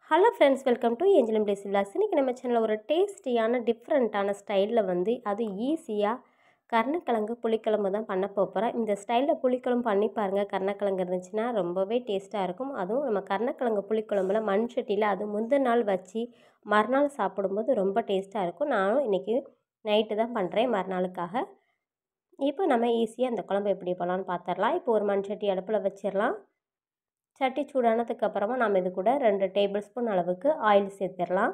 hello friends welcome to ஏஞ்சலம் டேஸ் விலாஸ் இன்றைக்கி நம்ம சேனலில் ஒரு டேஸ்டியான டிஃப்ரெண்ட்டான ஸ்டைலில் வந்து அது ஈஸியாக கருணக்கிழங்கு புளிக்குழம்பு தான் பண்ண போகிறோம் இந்த ஸ்டைலில் புளிக்குழம்பு பண்ணி பாருங்கள் கருணக்கிழங்கு இருந்துச்சுன்னா ரொம்பவே டேஸ்ட்டாக இருக்கும் அதுவும் நம்ம கருணக்கிழங்கு புளிக்குழம்புல மண் சட்டியில் அது முந்தின நாள் வச்சு மறுநாள் சாப்பிடும்போது ரொம்ப டேஸ்ட்டாக இருக்கும் நானும் இன்றைக்கி நைட்டு தான் பண்ணுறேன் மறுநாளுக்காக இப்போ நம்ம ஈஸியாக அந்த குழம்பு எப்படி பண்ணலான்னு பார்த்துடலாம் இப்போ ஒரு மண் சட்டி அடுப்பில் வச்சிடலாம் சட்டி சூடானதுக்கு அப்புறமா நம்ம இது கூட ரெண்டு டேபிள் ஸ்பூன் அளவுக்கு ஆயில் சேர்த்துடலாம்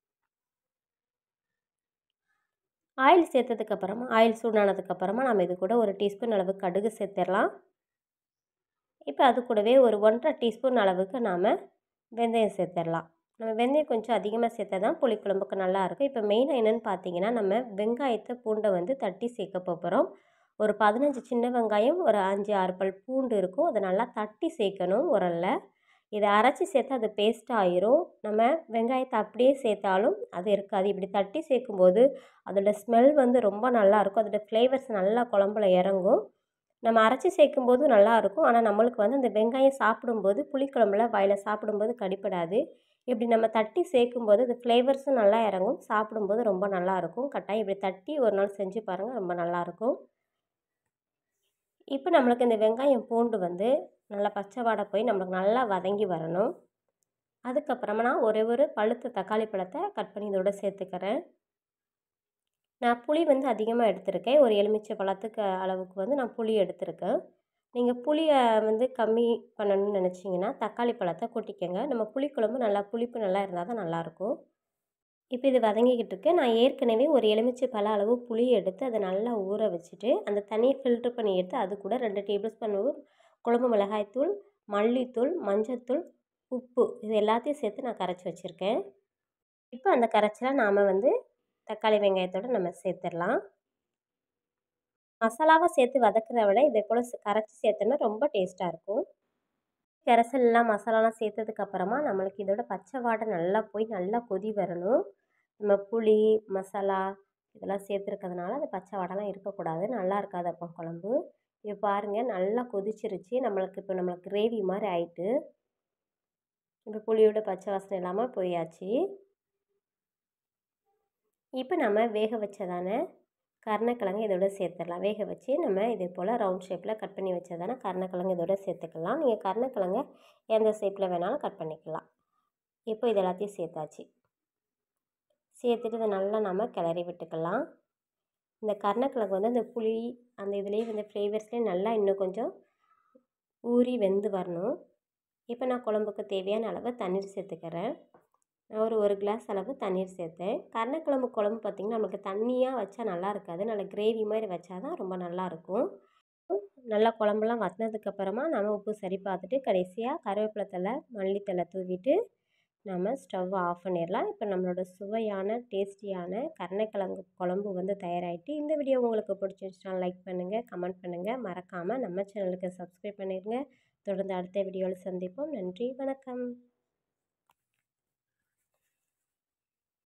ஆயில் சேர்த்ததுக்கப்புறமா ஆயில் சூடானதுக்கப்புறமா நம்ம இது கூட ஒரு டீஸ்பூன் அளவுக்கு கடுகு சேர்த்துடலாம் இப்போ அது கூடவே ஒரு ஒன்றரை டீஸ்பூன் அளவுக்கு நாம் வெந்தயம் சேர்த்துடலாம் நம்ம வெந்தயம் கொஞ்சம் அதிகமாக சேர்த்தா தான் புளிக்குழம்புக்கு நல்லாயிருக்கும் இப்போ மெயினாக என்னென்னு பார்த்தீங்கன்னா நம்ம வெங்காயத்தை பூண்டை வந்து தட்டி சேர்க்க போகிறோம் ஒரு பதினஞ்சு சின்ன வெங்காயம் ஒரு அஞ்சு ஆறு பல் பூண்டு இருக்கும் அதை நல்லா தட்டி சேர்க்கணும் உரலில் இதை அரைச்சி சேர்த்து அது பேஸ்ட் ஆயிரும் நம்ம வெங்காயத்தை அப்படியே சேர்த்தாலும் அது இருக்காது இப்படி தட்டி சேர்க்கும்போது அதோடய ஸ்மெல் வந்து ரொம்ப நல்லாயிருக்கும் அதோடய ஃப்ளேவர்ஸ் நல்லா குழம்புல இறங்கும் நம்ம அரைச்சி சேர்க்கும்போது நல்லாயிருக்கும் ஆனால் நம்மளுக்கு வந்து அந்த வெங்காயம் சாப்பிடும்போது புளிக்குழம்புல வாயில் சாப்பிடும்போது கடிப்படாது இப்படி நம்ம தட்டி சேர்க்கும்போது அது ஃப்ளேவர்ஸும் நல்லா இறங்கும் சாப்பிடும்போது ரொம்ப நல்லாயிருக்கும் கட்டாயம் இப்படி தட்டி ஒரு நாள் செஞ்சு பாருங்கள் ரொம்ப நல்லாயிருக்கும் இப்போ நம்மளுக்கு இந்த வெங்காயம் பூண்டு வந்து நல்லா பச்சை வாடை போய் நம்மளுக்கு நல்லா வதங்கி வரணும் அதுக்கப்புறமா நான் ஒரே ஒரு பழுத்த தக்காளி பழத்தை கட் பண்ணி இதோட சேர்த்துக்கிறேன் நான் புளி வந்து அதிகமாக எடுத்திருக்கேன் ஒரு எலுமிச்சை பழத்துக்கு அளவுக்கு வந்து நான் புளி எடுத்திருக்கேன் நீங்கள் புளியை வந்து கம்மி பண்ணணும்னு நினச்சிங்கன்னா தக்காளி பழத்தை கொட்டிக்கங்க நம்ம புளிக்குழம்பு நல்லா புளிப்பு நல்லா இருந்தால் தான் நல்லாயிருக்கும் இப்போ இது வதங்கிக்கிட்டு இருக்கு நான் ஏற்கனவே ஒரு எலுமிச்சை பழ அளவு புளி எடுத்து அதை நல்லா ஊற வச்சுட்டு அந்த தண்ணியை ஃபில்ட்ரு பண்ணி எடுத்து அது கூட ரெண்டு டேபிள் ஸ்பூன் குழம்பு மிளகாய்த்தூள் மல்லித்தூள் மஞ்சத்தூள் உப்பு இது எல்லாத்தையும் சேர்த்து நான் கரைச்சி வச்சுருக்கேன் இப்போ அந்த கரைச்சலை நாம் வந்து தக்காளி வெங்காயத்தோடு நம்ம சேர்த்துடலாம் மசாலாவை சேர்த்து வதக்கிறத விட இதை போல் கரைச்சி சேர்த்தோன்னா ரொம்ப டேஸ்ட்டாக இருக்கும் கரைசல்லாம் மசாலாலாம் சேர்த்ததுக்கப்புறமா நம்மளுக்கு இதோட பச்சை வாடை நல்லா போய் நல்லா கொதி வரணும் நம்ம புளி மசாலா இதெல்லாம் சேர்த்துருக்கிறதுனால அந்த பச்சை வாடெல்லாம் இருக்கக்கூடாது நல்லா இருக்காது அப்போ குழம்பு இப்போ பாருங்கள் நல்லா கொதிச்சிருச்சு நம்மளுக்கு இப்போ நம்மளுக்கு கிரேவி மாதிரி ஆயிட்டு இப்போ புளியோட பச்சை வாசனை இல்லாமல் போயாச்சு இப்போ நம்ம வேக வச்சதான கருணக்கிழங்கு இதோட சேர்த்துடலாம் வேக வச்சு நம்ம இதே போல் ரவுண்ட் ஷேப்பில் கட் பண்ணி வச்சதான கருணக்கிழங்கு இதோட சேர்த்துக்கலாம் நீங்கள் கருணக்கிழங்க எந்த ஷேப்பில் வேணாலும் கட் பண்ணிக்கலாம் இப்போ இது எல்லாத்தையும் சேர்த்தாச்சு சேர்த்துட்டு இதை நல்லா நம்ம கிளறி விட்டுக்கலாம் இந்த கருணக்கிழங்கு வந்து அந்த புளி அந்த இதுலேயே வந்து ஃப்ளேவர்ஸ்லேயே நல்லா இன்னும் கொஞ்சம் ஊறி வெந்து வரணும் இப்போ நான் குழம்புக்கு தேவையான அளவு தண்ணீர் சேர்த்துக்கிறேன் நான் ஒரு ஒரு கிளாஸ் அளவு தண்ணீர் சேர்த்தேன் கருணக்கிழம்பு குழம்பு பார்த்திங்கன்னா நம்மளுக்கு தண்ணியாக வச்சா நல்லா இருக்காது நல்லா கிரேவி மாதிரி வச்சா தான் ரொம்ப நல்லாயிருக்கும் நல்லா குழம்புலாம் வற்றினதுக்கப்புறமா நம்ம உப்பு சரி பார்த்துட்டு கடைசியாக கருவேப்பிலை தலை மல்லித்தலை தூவிட்டு நம்ம ஸ்டவ் ஆஃப் பண்ணிடலாம் இப்போ நம்மளோட சுவையான டேஸ்டியான கருணக்கிழங்கு குழம்பு வந்து தயாராகிட்டு இந்த வீடியோ உங்களுக்கு பிடிச்சிருந்துச்சுன்னா லைக் பண்ணுங்கள் கமெண்ட் பண்ணுங்கள் மறக்காமல் நம்ம சேனலுக்கு சப்ஸ்கிரைப் பண்ணிடுங்க தொடர்ந்து அடுத்த வீடியோவில் சந்திப்போம் நன்றி வணக்கம்